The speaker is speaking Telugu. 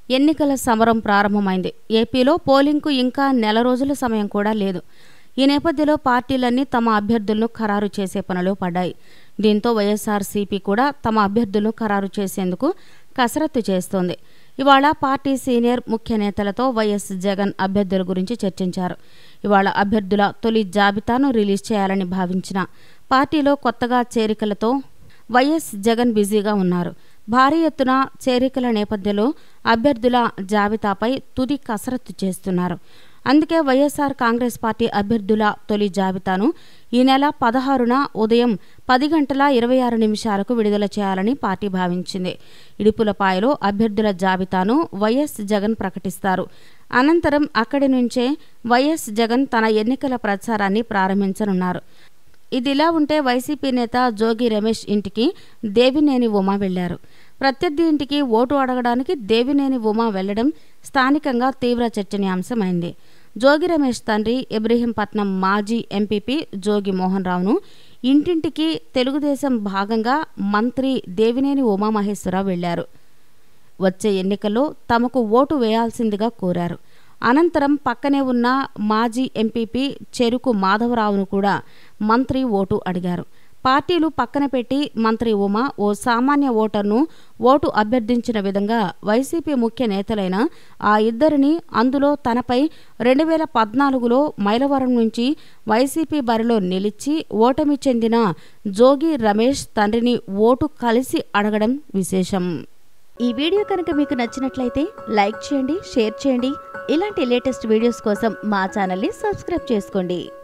ఎన్నికల సమరం ప్రారంభమైంది ఏపీలో పోలింగ్కు ఇంకా నెల రోజుల సమయం కూడా లేదు ఈ నేపథ్యంలో పార్టీలన్నీ తమ అభ్యర్థులను ఖరారు చేసే పనిలో పడ్డాయి దీంతో వైఎస్ఆర్సీపీ కూడా తమ అభ్యర్థులను ఖరారు చేసేందుకు కసరత్తు చేస్తోంది ఇవాళ పార్టీ సీనియర్ ముఖ్య నేతలతో వైఎస్ జగన్ అభ్యర్థుల గురించి చర్చించారు ఇవాళ అభ్యర్థుల తొలి జాబితాను రిలీజ్ చేయాలని భావించిన పార్టీలో కొత్తగా చేరికలతో వైఎస్ జగన్ బిజీగా ఉన్నారు భారీ ఎత్తున చేరికల నేపథ్యంలో అభ్యర్థుల జాబితాపై తుది కసరత్తు చేస్తున్నారు అందుకే వైఎస్ఆర్ కాంగ్రెస్ పార్టీ అభ్యర్థుల తొలి జాబితాను ఈ నెల పదహారున ఉదయం పది గంటల ఇరవై ఆరు నిమిషాలకు విడుదల చేయాలని పార్టీ భావించింది ఇడుపులపాయలో అభ్యర్థుల జాబితాను వైఎస్ జగన్ ప్రకటిస్తారు అనంతరం అక్కడి నుంచే వైఎస్ జగన్ తన ఎన్నికల ప్రచారాన్ని ప్రారంభించనున్నారు ఇదిలా ఉంటే వైసీపీ నేత జోగి రమేష్ ఇంటికి దేవినేని ఉమా వెళ్లారు ప్రత్యర్థి ఇంటికి ఓటు అడగడానికి దేవినేని ఉమా వెళ్లడం స్థానికంగా తీవ్ర చర్చనీయాంశమైంది జోగి రమేష్ తండ్రి ఇబ్రహీంపట్నం మాజీ ఎంపీపీ జోగి మోహన్ రావును ఇంటింటికి తెలుగుదేశం భాగంగా మంత్రి దేవినేని ఉమామహేశ్వరరావు వెళ్లారు వచ్చే ఎన్నికల్లో తమకు ఓటు వేయాల్సిందిగా కోరారు అనంతరం పక్కనే ఉన్న మాజీ ఎంపీపీ చెరుకు మాధవరావును కూడా మంత్రి ఓటు అడిగారు పార్టీలు పక్కన పెట్టి మంత్రి ఉమ ఓ సామాన్య ఓటర్ను ఓటు అభ్యర్థించిన విధంగా వైసీపీ ముఖ్య నేతలైన ఆ ఇద్దరిని అందులో తనపై రెండు వేల పద్నాలుగులో మైలవరం నుంచి వైసీపీ బరిలో నిలిచి ఓటమి చెందిన జోగి రమేష్ తండ్రిని ఓటు కలిసి అడగడం విశేషం ఈ వీడియో కనుక మీకు నచ్చినట్లయితే లైక్ చేయండి షేర్ చేయండి ఇలాంటి లేటెస్ట్ వీడియోస్ కోసం మా ఛానల్ని సబ్స్క్రైబ్ చేసుకోండి